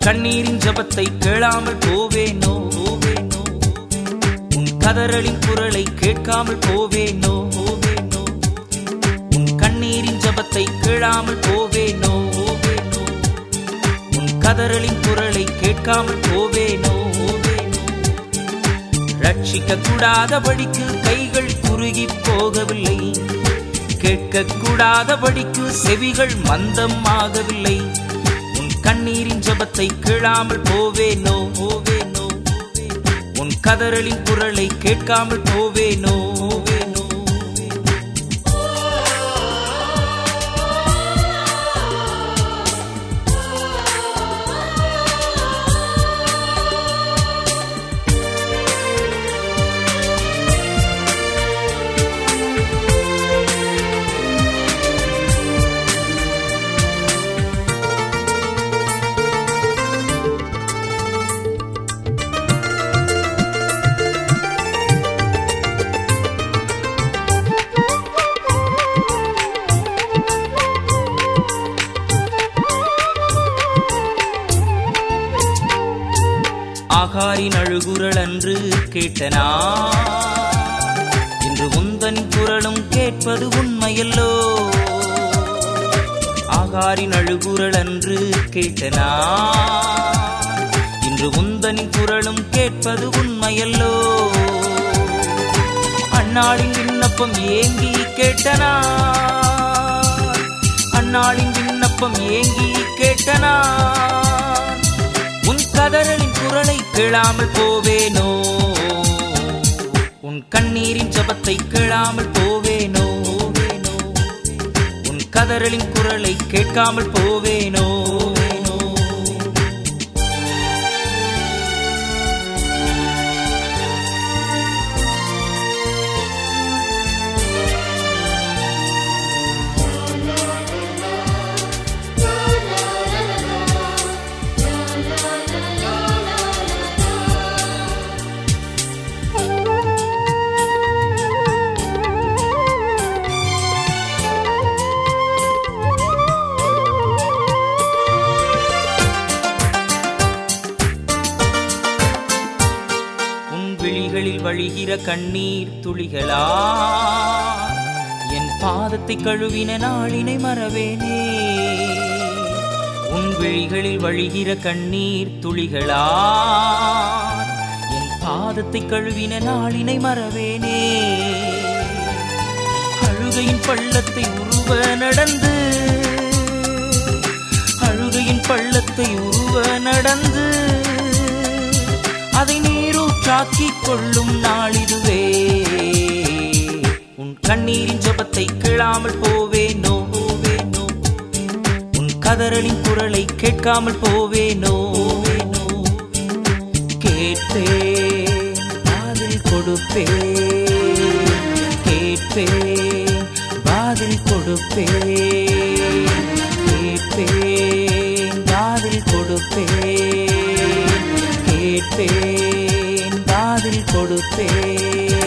கண்ணீரின் ஜபத்தை கேளாமல் போவேனோ போவேனோ உன் கதறலின் குரலை கேட்காமல் போவேனோ போவேனோ உன் கண்ணீரின் ஜபத்தை கேளாமல் போவேனோ போவேனோ உன் கதறலின் குரலை கேட்காமல் போவேனோ போவேனோ ரட்சிக்க கூடாதபடிக்கு கைகள் குறுகி போகவில்லை கேட்க கூடாதபடிக்கு செவிகள் மந்தம் ஆகவில்லை உன் கண்ணீரின் ஜபத்தை கேளாமல் போவேனோ போவேனோ உன் கதறலின் குரலை கேட்காமல் போவேனோ போவேனோ ஆகாரின் அழுகுரல் அன்று கேட்டனா இன்று உந்தன் குரலும் கேட்பது உண்மையல்லோ ஆகாரின் அழுகுரல் அன்று கேட்டனா இன்று உந்தன் குரலும் கேட்பது உண்மையல்லோ அந்நாளின் விண்ணப்பம் ஏங்கி கேட்டனா அந்நாளின் விண்ணப்பம் ஏங்கி கேட்டனா உன் கதறலின் குரலை கேளாமல் போவேனோ உன் கண்ணீரின் ஜபத்தை கேளாமல் போவேனோ போவேனோ உன் கதறலின் குரலை கேட்காமல் போவேனோ போவேனோ உன் விழிகளில் வழிகிற கண்ணீர் துளிகளா என் பாதத்தை கழுவின நாளினை மறவேனே உன் விழிகளில் வழிகிற கண்ணீர் துளிகளா என் பாதத்தை கழுவின நாளினை மறவேனே அழுகையின் பள்ளத்தை உருவ நடந்து அழுகையின் பள்ளத்தை உருவ நடந்து அதை நீரூற்றாக்கிக் கொள்ளும் நாளிதுவே உன் கண்ணீரின் ஜபத்தை கேளாமல் போவேனோ போவேனோ உன் கதறலின் குரலை கேட்காமல் போவேனோ போவேனோ கேட்பேன் பதில் கொடுப்பேன் கேட்பேன் பதில் கொடுப்பேன் கேட்பேன் பதில் கொடுப்பேன் கேட்பேன் பதில் கொடுப்பேன்